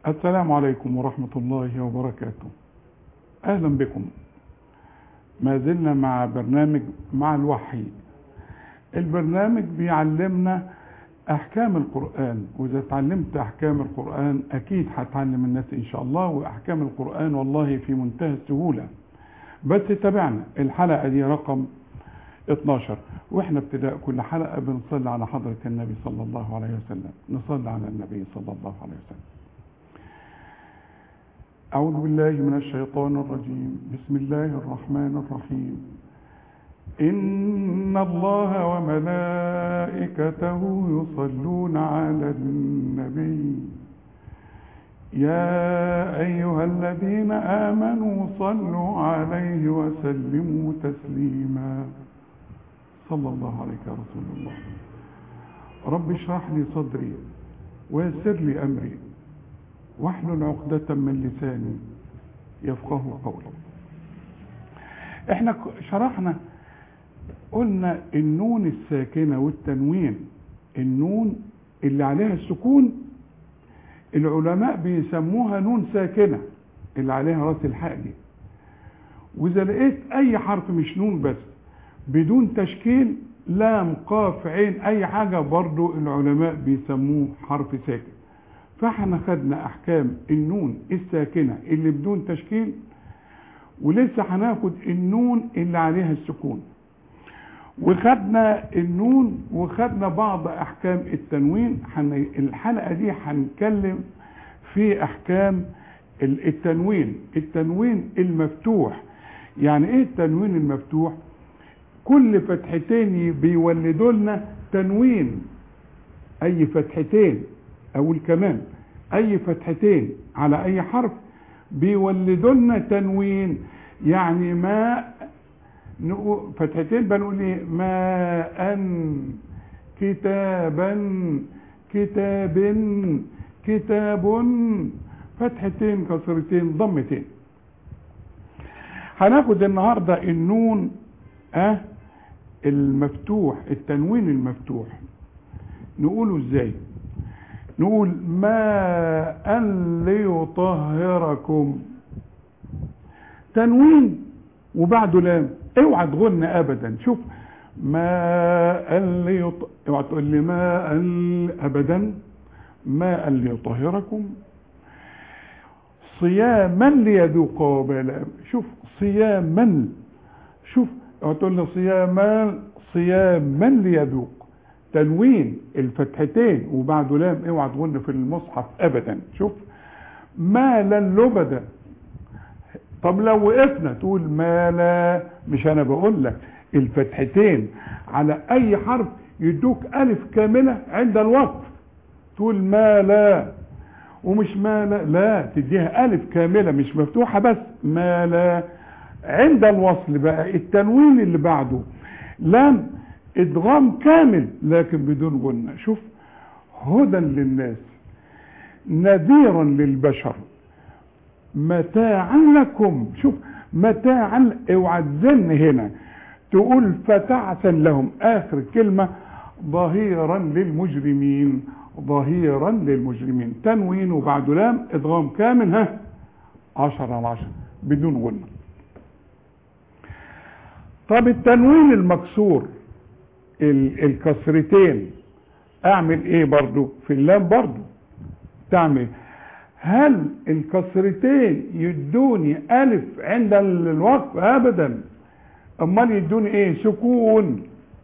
السلام عليكم ورحمة الله وبركاته أهلا بكم ما زلنا مع برنامج مع الوحي البرنامج بيعلمنا أحكام القرآن وإذا اتعلمت أحكام القرآن أكيد هتعلم الناس إن شاء الله وأحكام القرآن والله في منتهى السهولة بس تابعنا الحلقة دي رقم 12 واحنا ابتداء كل حلقة بنصلي على حضرة النبي صلى الله عليه وسلم نصلي على النبي صلى الله عليه وسلم أعوذ بالله من الشيطان الرجيم بسم الله الرحمن الرحيم إن الله وملائكته يصلون على النبي يا أيها الذين آمنوا صلوا عليه وسلموا تسليما صلى الله عليك يا رسول الله رب اشرح لي صدري ويسر لي أمري واحلل عقدة من لساني يفقه قولي احنا شرحنا قلنا النون الساكنة والتنوين النون اللي عليها السكون العلماء بيسموها نون ساكنة اللي عليها راس الحاء دي واذا لقيت اي حرف مش نون بس بدون تشكيل لام قاف عين اي حاجة برضو العلماء بيسموه حرف ساكن فاحنا خدنا احكام النون الساكنة اللي بدون تشكيل ولسه هناخد النون اللي عليها السكون وخدنا النون وخدنا بعض احكام التنوين حن... الحلقة دي هنتكلم في احكام التنوين التنوين المفتوح يعني ايه التنوين المفتوح كل فتحتين بيولدوا لنا تنوين اي فتحتين اقول كمان اي فتحتين على اي حرف بيولدوا لنا تنوين يعني ما نقول فتحتين بنقول ايه ماء كتابا كتاب كتاب فتحتين كسرتين ضمتين هناخد النهارده النون اه المفتوح التنوين المفتوح نقوله ازاي نقول ماء ليطهركم تنوين وبعده لام اوعى تغن ابدا شوف ماء ليط... اوعى تقول لي ماء ابدا ماء ليطهركم صياما ليذوق وبالا شوف صياما شوف اوعى تقول لي صياما صياما ليذوق تنوين الفتحتين وبعده لام اوعى تغن في المصحف ابدا شوف مالا لبدا طب لو وقفنا تقول مالا مش انا بقول لك الفتحتين على اي حرف يدوك الف كامله عند الوقف تقول مالا ومش مالا لا تديها الف كامله مش مفتوحه بس مالا عند الوصل بقى التنوين اللي بعده لام ادغام كامل لكن بدون غنة شوف هدى للناس نذيرا للبشر متاعا لكم شوف متاعا اوعى تزن هنا تقول فتعسا لهم اخر كلمة ظهيرا للمجرمين ظهيرا للمجرمين تنوين وبعد لام ادغام كامل ها عشر على عشر بدون غنة طب التنوين المكسور الكسرتين اعمل ايه برضو في اللام برضو تعمل هل الكسرتين يدوني الف عند الوقف ابدا امال يدوني ايه سكون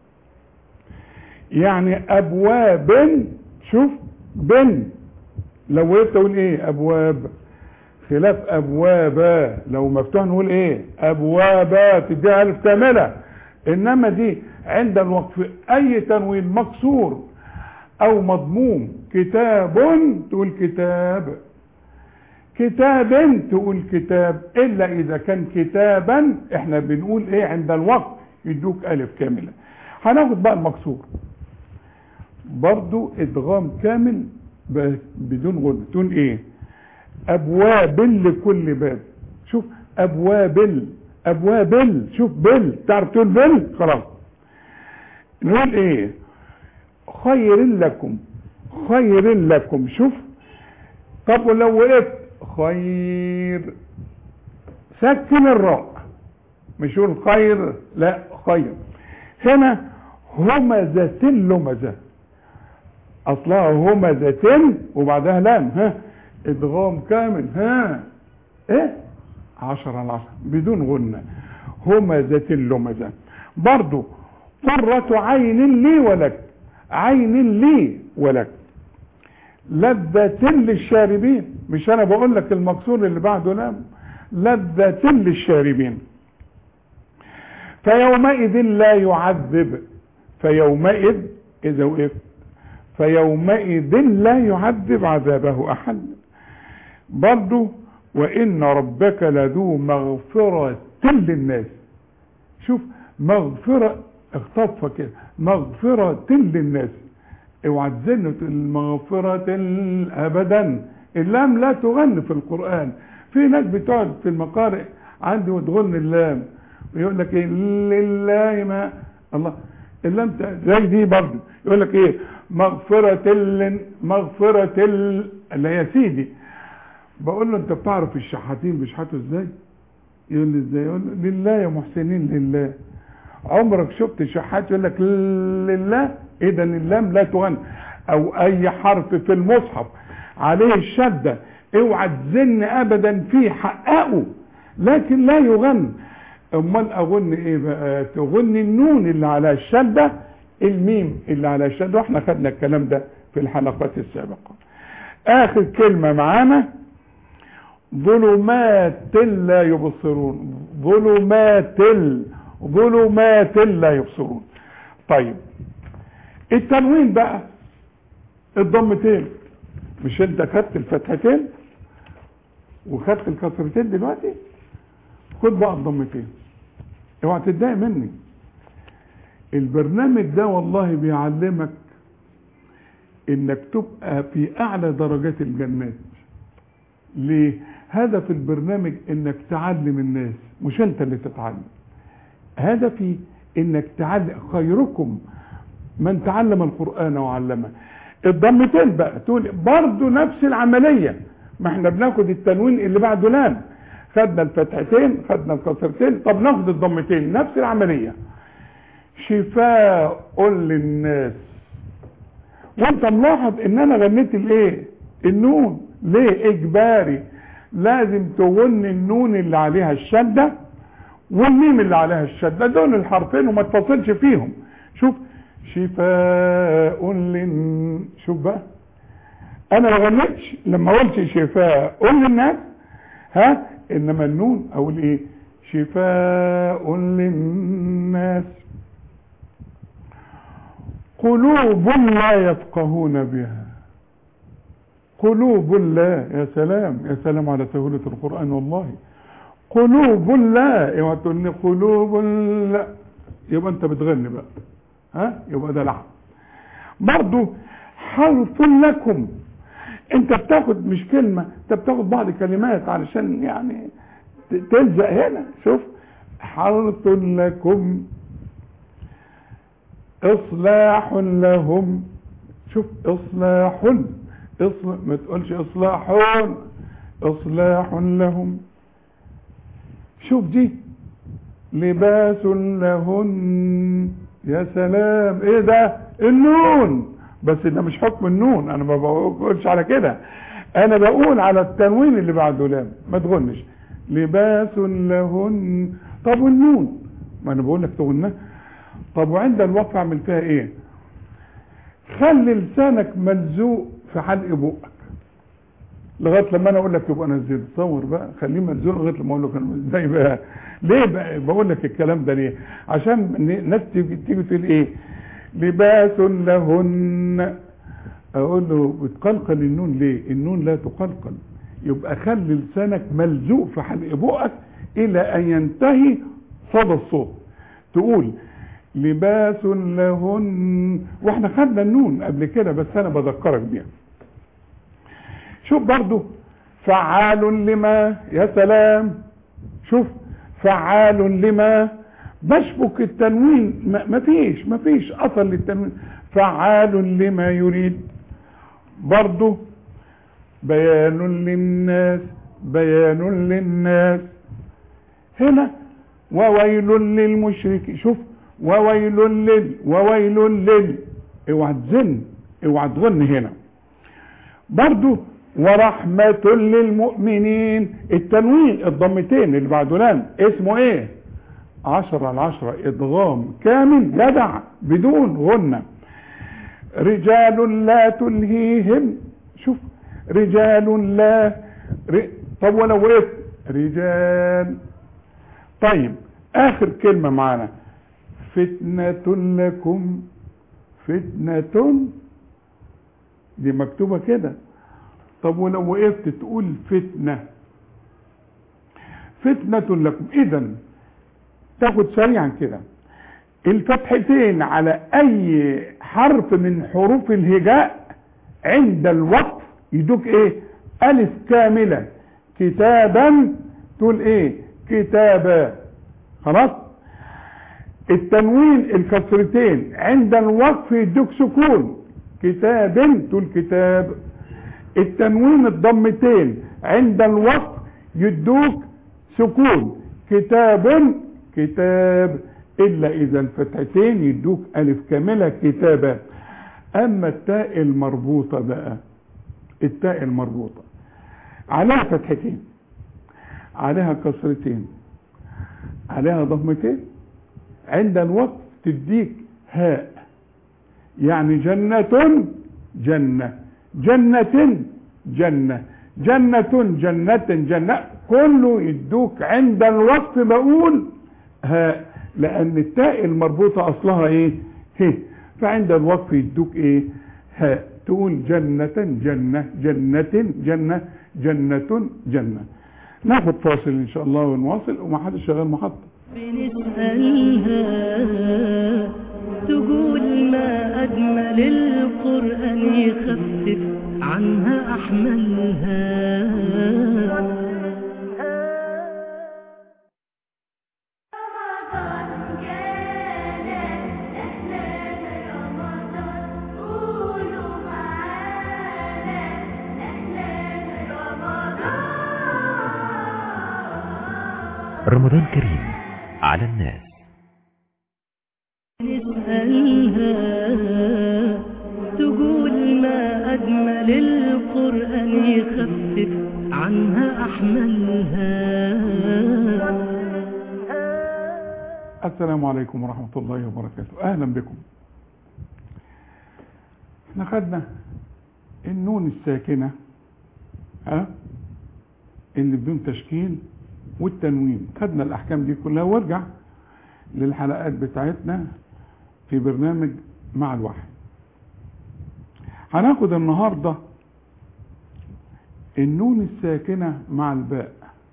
يعني ابواب شوف بن لو وقفت اقول ايه ابواب خلاف ابوابا لو مفتوح نقول ايه ابوابا تديها الف كامله انما دي عند الوقف اي تنوين مكسور او مضموم كتاب تقول كتاب كتاب تقول كتاب الا اذا كان كتابا احنا بنقول ايه عند الوقف يدوك الف كامله هناخد بقى المكسور برضو ادغام كامل بدون غنى تقول ايه ابواب لكل باب شوف ابواب ابواب شوف بل تعرف تقول بل خلاص نقول ايه خير لكم خير لكم شوف طب ولو وقفت خير سكن الراء مش يقول خير لا خير هنا همزة لمزة اصلها همزة وبعدها لام ها ادغام كامل ها ايه عشرة على عشرة بدون غنة همزة لمزة برضو قرة عين لي ولك عين لي ولك لذة للشاربين مش انا بقول لك المكسور اللي بعده لام لذة للشاربين فيومئذ لا يعذب فيومئذ اذا وقفت فيومئذ لا يعذب عذابه احد برضه وان ربك لذو مغفرة للناس شوف مغفرة اخطفها كده مغفرة للناس اوعى تزن المغفرة ابدا اللام لا تغن في القرآن في ناس بتقعد في المقارئ عندي وتغن اللام ويقول لك ايه لله ما الله اللام زي دي برضه يقول لك ايه مغفرة ال مغفرة ال اللي هي سيدي بقول له انت بتعرف الشحاتين بيشحتوا ازاي يقول لي ازاي يقول له لله يا محسنين لله عمرك شفت شحات يقول لك لله اذا اللام لا تغن او اي حرف في المصحف عليه الشدة اوعى تزن ابدا فيه حققه لكن لا يغن امال اغن ايه بقى تغن النون اللي على الشدة الميم اللي على الشدة واحنا خدنا الكلام ده في الحلقات السابقة اخر كلمة معانا ظلمات لا يبصرون ظلمات ظلمات لا يبصرون طيب التنوين بقى الضمتين مش انت خدت الفتحتين وخدت الكسرتين دلوقتي خد بقى الضمتين اوعى تتضايق مني البرنامج ده والله بيعلمك انك تبقى في اعلى درجات الجنات ليه هدف البرنامج انك تعلم الناس مش انت اللي تتعلم هدفي انك تعلم خيركم من تعلم القرآن وعلمه الضمتين بقى تقول برضه نفس العملية ما احنا بناخد التنوين اللي بعده لام خدنا الفتحتين خدنا الكسرتين طب ناخد الضمتين نفس العملية شفاء للناس وانت ملاحظ ان انا غنيت الايه النون ليه اجباري لازم تغن النون اللي عليها الشدة والميم اللي عليها الشدة دول الحرفين وما تفصلش فيهم شوف شفاء لن شوف بقى انا ما غنيتش لما قلت شفاء للناس ها انما النون اقول ايه شفاء للناس قلوب لا يفقهون بها قلوب لا يا سلام يا سلام على سهولة القرآن والله قلوب لا اوعى تقول لي قلوب لا يبقى انت بتغني بقى ها يبقى ده لحن برضه حرف لكم انت بتاخد مش كلمة انت بتاخد بعض كلمات علشان يعني تلزق هنا شوف حرف لكم اصلاح لهم شوف اصلاح اصلاح ما تقولش اصلاح اصلاح لهم شوف دي لباس لهن يا سلام ايه ده النون بس ده مش حكم النون انا ما بقولش على كده انا بقول على التنوين اللي بعده لام ما تغنش لباس لهن طب والنون ما انا بقول لك تغنى طب وعند الوقف اعمل فيها ايه خلي لسانك ملزوق في حلق بقك لغايه لما انا اقول لك يبقى نزل تصور بقى خليه ملزوق لغايه لما اقول لك انا ازاي بقى ليه بقى بقول لك الكلام ده ليه عشان الناس تيجي تيجي تقول ايه لباس لهن اقول له بتقلقل النون ليه النون لا تقلقل يبقى خلي لسانك ملزوق في حلق بقك الى ان ينتهي صدى الصوت تقول لباس لهن واحنا خدنا النون قبل كده بس انا بذكرك بيها شوف برضو فعال لما يا سلام شوف فعال لما بشبك التنوين ما فيش ما فيش اثر للتنوين فعال لما يريد برضو بيان للناس بيان للناس هنا وويل للمشرك شوف وويل لل وويل لل اوعى تزن اوعى تغن هنا برضو ورحمة للمؤمنين التنوين الضمتين اللي بعده لام اسمه ايه عشرة العشرة ادغام كامل جدع بدون غنة رجال لا تلهيهم شوف رجال لا ر... طب ولو وقفت رجال طيب اخر كلمة معانا فتنة لكم فتنة دي مكتوبة كده طب ولو وقفت تقول فتنة فتنة لكم اذا تاخد سريعا كده الفتحتين على اي حرف من حروف الهجاء عند الوقف يدوك ايه الف كاملة كتابا تقول ايه كتابا خلاص التنوين الكسرتين عند الوقف يدوك سكون كتاب تقول كتاب التنوين الضمتين عند الوقف يدوك سكون كتاب كتاب الا اذا الفتحتين يدوك الف كاملة كتابة اما التاء المربوطة بقى التاء المربوطة عليها فتحتين عليها كسرتين عليها ضمتين عند الوقف تديك هاء يعني جنة جنة جنة جنة جنة جنة جنة كله يدوك عند الوقف بقول هاء لان التاء المربوطة اصلها ايه ه فعند الوقف يدوك ايه هاء تقول جنة جنة جنة جنة جنة جنة ناخد فاصل ان شاء الله ونواصل وما حدش شغال محطة بنسألها تقول ما أجمل القرآن يخفف عنها أحملها رمضان كان أهلا رمضان قولوا معانا أهلا رمضان رمضان كريم على الناس نسألها تقول ما أجمل القرآن يخفف عنها أحملها السلام عليكم ورحمة الله وبركاته أهلا بكم احنا خدنا النون الساكنة ها اللي بدون تشكيل والتنوين خدنا الأحكام دي كلها وارجع للحلقات بتاعتنا في برنامج مع الوحي هناخد النهاردة النون الساكنة مع الباء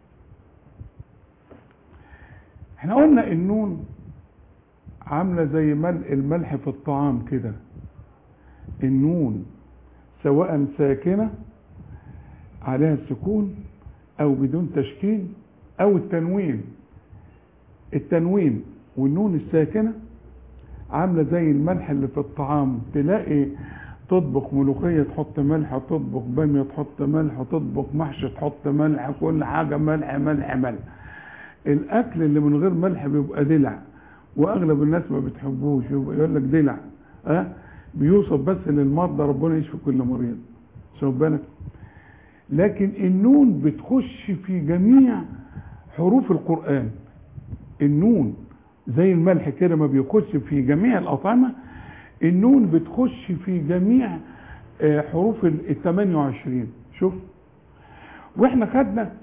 احنا قلنا النون عاملة زي ملء الملح في الطعام كده النون سواء ساكنة عليها السكون او بدون تشكيل او التنوين التنوين والنون الساكنة عاملة زي الملح اللي في الطعام تلاقي تطبخ ملوخية تحط ملح تطبخ بامية تحط ملح تطبخ محشي تحط ملح كل حاجة ملح ملح ملح الاكل اللي من غير ملح بيبقى دلع واغلب الناس ما بتحبوش يبقى يقول لك دلع ها أه؟ بيوصف بس للمرضى ربنا يشفي كل مريض شوف بالك لكن النون بتخش في جميع حروف القرآن النون زي الملح كده ما بيخش في جميع الأطعمة النون بتخش في جميع آه، حروف ال 28 شوف واحنا خدنا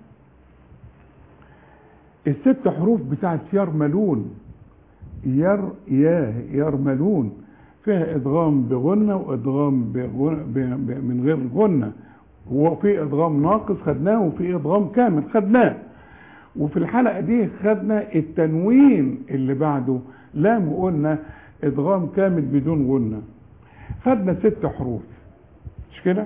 الست حروف بتاعت يرملون ير يا يرملون فيها ادغام بغنة وادغام بغن ب- ب- من غير غنة وفي ادغام ناقص خدناه وفي ادغام كامل خدناه وفي الحلقة دي خدنا التنوين اللي بعده لام وقلنا ادغام كامل بدون غنة خدنا ست حروف مش كده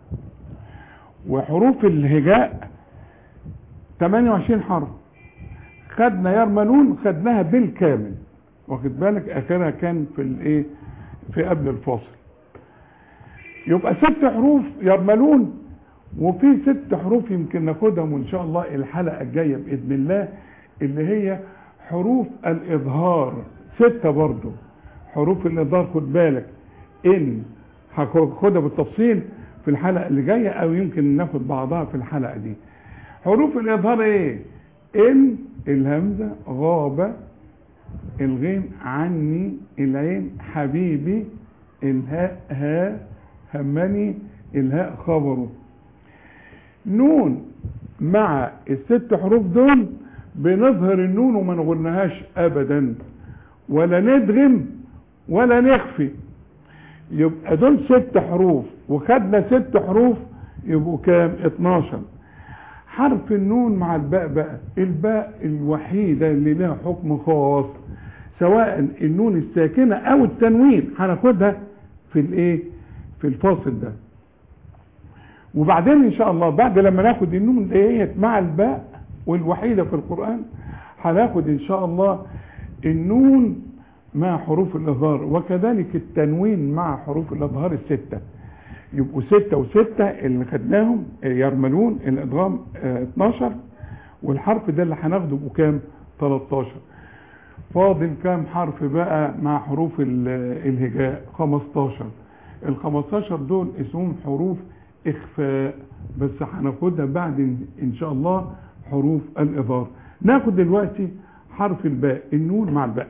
وحروف الهجاء 28 حرف خدنا يرملون خدناها بالكامل واخد بالك اخرها كان في الايه في قبل الفاصل يبقى ست حروف يرملون وفي ست حروف يمكن ناخدهم ان شاء الله الحلقه الجايه باذن الله اللي هي حروف الاظهار سته برضو حروف الاظهار خد بالك ان هاخدها بالتفصيل في الحلقه اللي جايه او يمكن ناخد بعضها في الحلقه دي حروف الاظهار ايه ان الهمزه غاب الغين عني العين حبيبي الهاء ها همني الهاء خبره نون مع الست حروف دول بنظهر النون وما نغنهاش ابدا ولا ندغم ولا نخفي يبقى دول ست حروف وخدنا ست حروف يبقوا كام 12 حرف النون مع الباء بقى الباء الوحيدة اللي لها حكم خاص سواء النون الساكنة او التنوين هناخدها في الايه في الفاصل ده وبعدين ان شاء الله بعد لما ناخد النون ديت مع الباء والوحيدة في القرآن هناخد ان شاء الله النون مع حروف الاظهار وكذلك التنوين مع حروف الاظهار الستة يبقوا ستة وستة اللي خدناهم يرملون الادغام اه 12 والحرف ده اللي هناخده بكام 13 فاضل كام حرف بقى مع حروف الهجاء 15 ال 15 دول اسمهم حروف اخفاء بس هناخدها بعد ان شاء الله حروف الاظهار ناخد دلوقتي حرف الباء النون مع الباء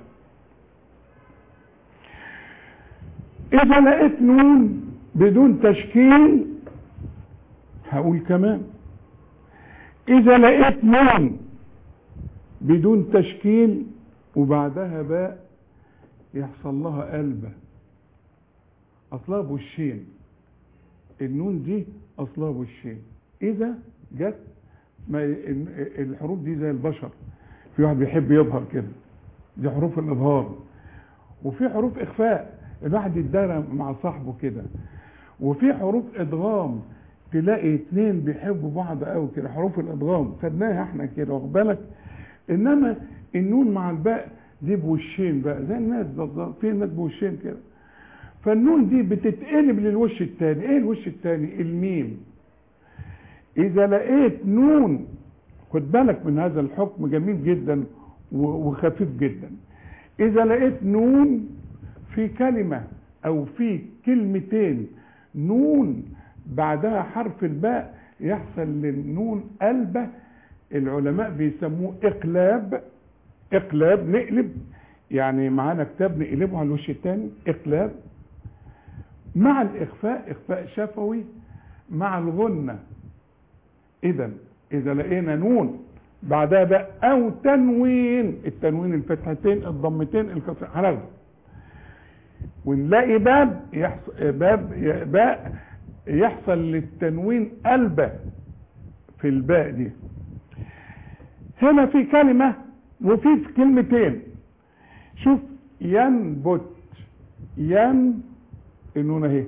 اذا لقيت نون بدون تشكيل هقول كمان اذا لقيت نون بدون تشكيل وبعدها باء يحصل لها قلبة اصلها بوشين النون دي اصلها بوشين اذا جت ما الحروف دي زي البشر في واحد بيحب يظهر كده دي حروف الاظهار وفي حروف اخفاء الواحد يتدارى مع صاحبه كده وفي حروف ادغام تلاقي اتنين بيحبوا بعض قوي كده حروف الادغام خدناها احنا كده واخد بالك انما النون مع الباء دي بوشين بقى زي الناس بالظبط في ناس بوشين كده فالنون دي بتتقلب للوش التاني ايه الوش التاني الميم اذا لقيت نون خد بالك من هذا الحكم جميل جدا وخفيف جدا اذا لقيت نون في كلمة او في كلمتين نون بعدها حرف الباء يحصل للنون قلبة العلماء بيسموه اقلاب اقلاب نقلب يعني معانا كتاب نقلبه على الوش الثاني اقلاب مع الاخفاء اخفاء شفوي مع الغنة اذا اذا لقينا نون بعدها بقى او تنوين التنوين الفتحتين الضمتين الكسر هناخده ونلاقي باب يحصل باب باء يحصل للتنوين قلبة في الباء دي هنا في كلمة وفي كلمتين شوف ينبت ين النون اهي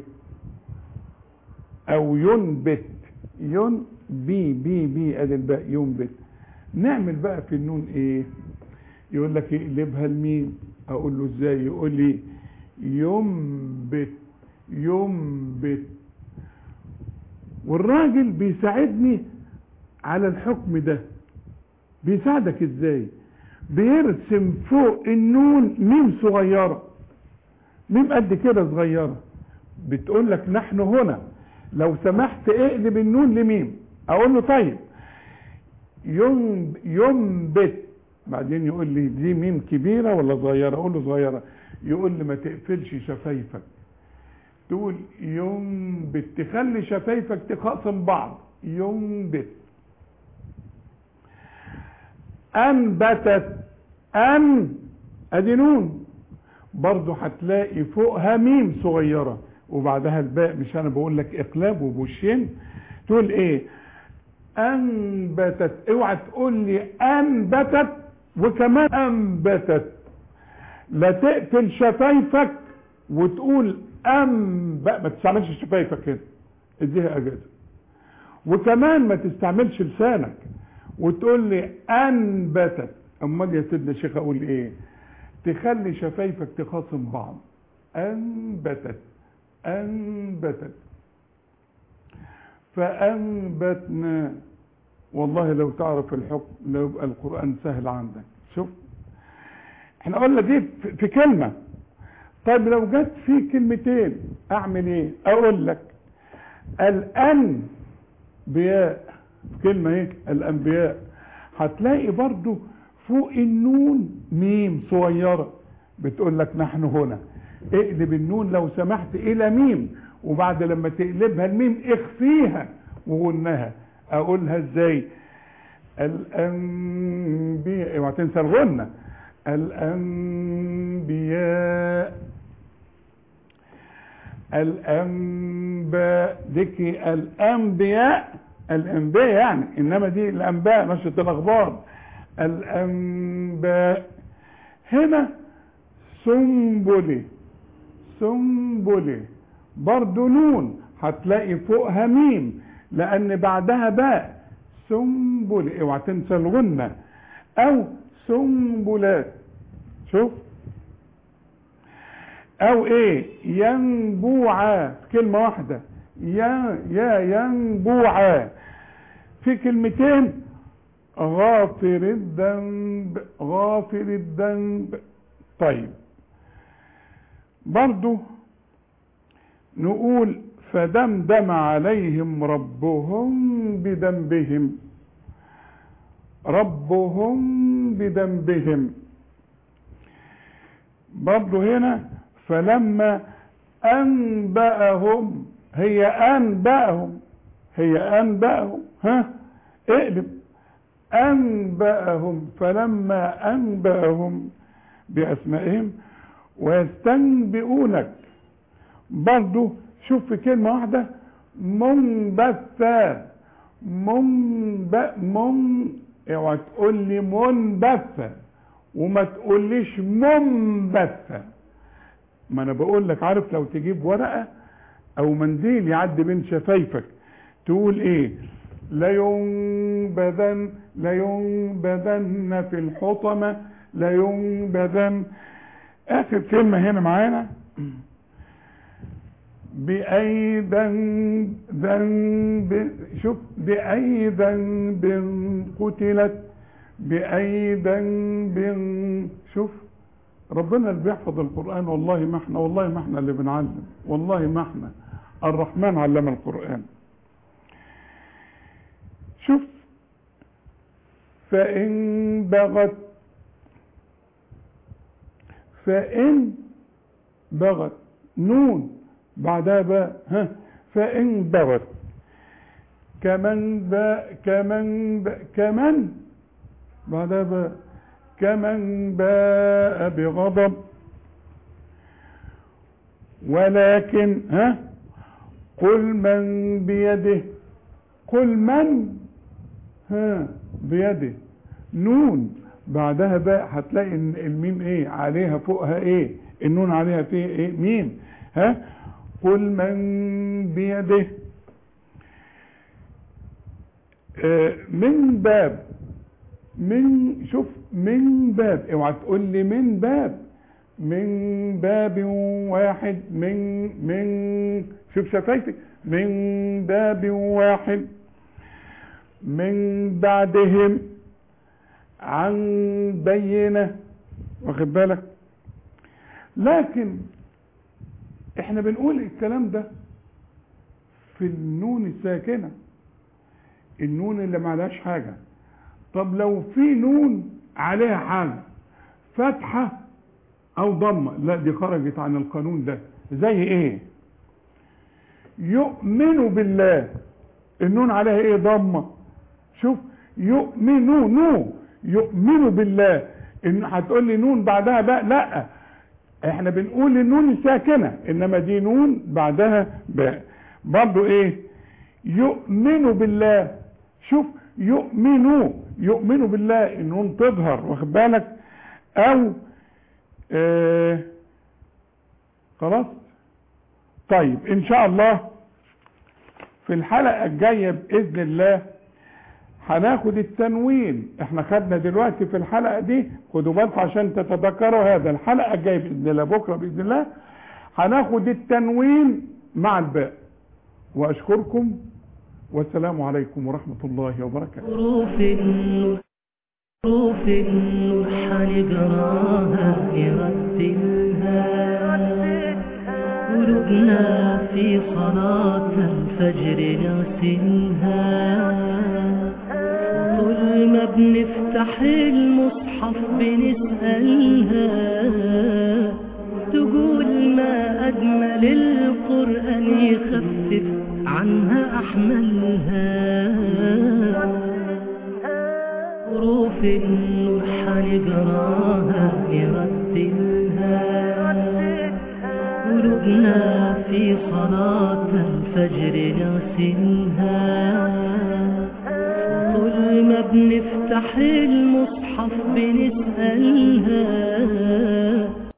او ينبت ين بي بي بي ادي الباء ينبت نعمل بقى في النون ايه يقول لك اقلبها الميم اقول له ازاي يقول لي ينبت ينبت والراجل بيساعدني على الحكم ده بيساعدك ازاي بيرسم فوق النون ميم صغيرة ميم قد كده صغيرة بتقول لك نحن هنا لو سمحت اقلب النون لميم اقول له طيب ينبت بعدين يقول لي دي ميم كبيرة ولا صغيرة اقول له صغيرة يقول لي ما تقفلش شفايفك تقول ينبت تخلي شفايفك تخاصم بعض ينبت انبتت ان ادي نون برضو هتلاقي فوقها ميم صغيرة وبعدها الباء مش انا بقول لك اقلاب وبوشين تقول ايه انبتت اوعى تقول لي انبتت وكمان انبتت لا تقفل شفايفك وتقول ام بقى ما تستعملش شفايفك كده اديها اجازه وكمان ما تستعملش لسانك وتقول لي انبتت امال يا سيدنا الشيخ اقول ايه تخلي شفايفك تخاصم بعض انبتت انبتت فأنبتنا والله لو تعرف الحكم لو يبقى القرآن سهل عندك شوف احنا قلنا دي في- في كلمة طيب لو جت في كلمتين اعمل ايه اقول لك الانبياء كلمة ايه الانبياء هتلاقي برضو فوق النون ميم صغيرة بتقول لك نحن هنا اقلب النون لو سمحت الى ميم وبعد لما تقلبها الميم اخفيها وغنها اقولها ازاي الانبياء اوعى تنسى الغنة الانبياء الانباء ديكي الانبياء الانبياء يعني انما دي الانباء نشرة الاخبار الانباء هنا سنبلي سنبلي برضو نون هتلاقي فوقها ميم لان بعدها باء سنبلي اوعى تنسى الغنة او سنبلات شوف او ايه ينبوعا كلمة واحدة يا يا ينبوعا في كلمتين غافر الذنب غافر الذنب طيب برضو نقول فدمدم عليهم ربهم بذنبهم ربهم بذنبهم برضو هنا فلما أنبأهم هي أنبأهم هي أنبأهم ها اقلب أنبأهم فلما أنبأهم بأسمائهم ويستنبئونك برضو شوف في كلمة واحدة منبثة منب من اوعى تقول لي منبثة وما تقوليش منبثة ما انا بقول لك عارف لو تجيب ورقة او منديل يعدي بين شفايفك تقول ايه لينبذن لينبذن في الحطمة لينبذن اخر كلمة هنا معانا بأي ذنب ذنب شوف بأي ذنب قتلت بأي ذنب شوف ربنا اللي بيحفظ القرآن والله ما احنا والله ما احنا اللي بنعلم والله ما احنا الرحمن علم القرآن شوف فإن بغت فإن بغت نون بعدها باء ها فإن بغت كمن باء كمن باء كمن بعدها باء كمن باء بغضب ولكن ها قل من بيده قل من ها بيده نون بعدها باء هتلاقي إن الميم ايه عليها فوقها ايه النون عليها فيه ايه ميم ها قل من بيده آه من باب من شوف من باب اوعى تقول لي من باب من باب واحد من من شوف شفايفك من باب واحد من بعدهم عن بينه واخد بالك لكن احنا بنقول الكلام ده في النون الساكنة النون اللي معلهاش حاجة طب لو في نون عليها حاجة فتحة او ضمة لا دي خرجت عن القانون ده زي ايه يؤمنوا بالله النون عليها ايه ضمة شوف يؤمنوا نو يؤمنوا بالله ان هتقول لي نون بعدها بقى لا احنا بنقول النون ساكنة انما دي نون بعدها باء برضو ايه يؤمنوا بالله شوف يؤمنوا يؤمنوا بالله النون تظهر واخد بالك او اه خلاص طيب ان شاء الله في الحلقة الجاية بإذن الله هناخد التنوين احنا خدنا دلوقتي في الحلقة دي خدوا بالكم عشان تتذكروا هذا الحلقة الجاية بإذن الله بكرة بإذن الله هناخد التنوين مع الباء واشكركم والسلام عليكم ورحمة الله وبركاته حروف النور حروف النور حنقراها نرتلها قلوبنا في صلاة الفجر نغسلها طول ما بنفتح المصحف بنسألها تقول ما أجمل القرآن يخفف عنها أحملها حروف النور حنقراها نرتلها قلوبنا في صلاة الفجر نغسلها طول ما بنفتح المصحف بنسألها